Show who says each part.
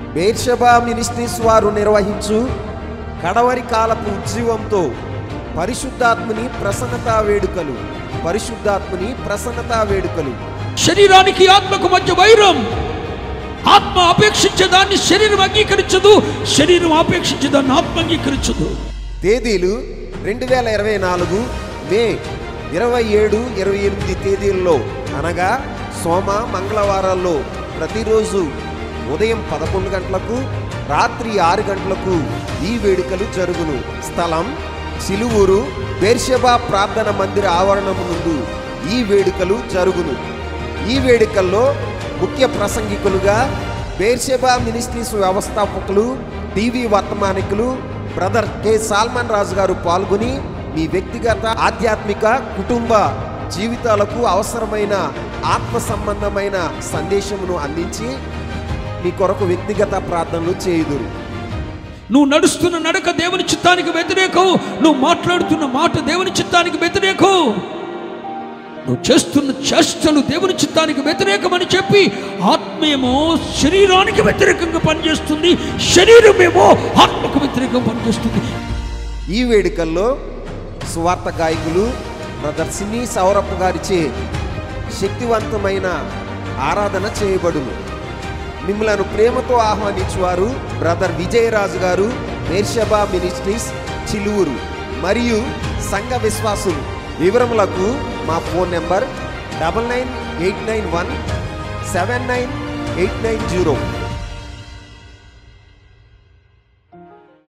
Speaker 1: Beersheba ministries వారు నిర్వహించు కడవరి కాలపు ఉజ్జీవంతో పరిశుద్ధాత్మని ప్రసన్నతా వేడుకలు పరిశుద్ధాత్మని ప్రసన్నతా వేడుకలు
Speaker 2: శరీరానికి ఆత్మకు మధ్య వైరం ఆత్మ అపేక్షించే దాన్ని శరీరం అంగీకరించదు శరీరం అపేక్షించే దాన్ని ఆత్మ అంగీకరించదు
Speaker 1: తేదీలు రెండు వేల ఇరవై నాలుగు మే ఇరవై ఏడు ఇరవై ఎనిమిది తేదీల్లో అనగా సోమ మంగళవారాల్లో ప్రతిరోజు ఉదయం పదకొండు గంటలకు రాత్రి ఆరు గంటలకు ఈ వేడుకలు జరుగును స్థలం సిలువూరు బేర్షెబా ప్రార్థన మందిర ఆవరణము ముందు ఈ వేడుకలు జరుగును ఈ వేడుకల్లో ముఖ్య ప్రసంగికులుగా బేర్షెబా మినిస్ట్రీస్ వ్యవస్థాపకులు టీవీ వర్తమానికులు బ్రదర్ కె సాల్మన్ రాజు గారు పాల్గొని మీ వ్యక్తిగత ఆధ్యాత్మిక కుటుంబ జీవితాలకు అవసరమైన ఆత్మ సంబంధమైన సందేశమును అందించి మీ కొరకు వ్యక్తిగత ప్రార్థనలు చేయుదురు
Speaker 2: నువ్వు నడుస్తున్న నడక దేవుని చిత్తానికి వ్యతిరేకం నువ్వు మాట్లాడుతున్న మాట దేవుని చిత్తానికి వ్యతిరేకం నువ్వు చేస్తున్న చేష్టలు దేవుని చిత్తానికి వ్యతిరేకమని చెప్పి ఆత్మేమో శరీరానికి వ్యతిరేకంగా పనిచేస్తుంది శరీరమేమో ఆత్మకు వ్యతిరేకంగా పనిచేస్తుంది
Speaker 1: ఈ వేడుకల్లో సువార్త గాయకులు బ్రదర్ సినీ సౌరప్ప గారిచే శక్తివంతమైన ఆరాధన చేయబడును మిమ్మలను ప్రేమతో ఆహ్వానించువారు బ్రదర్ విజయరాజు గారు మేర్షబా మినిస్ట్రీస్ చిలువురు మరియు సంఘ విశ్వాసులు వివరములకు మా phone number double nine eight nine one seven nine eight nine zero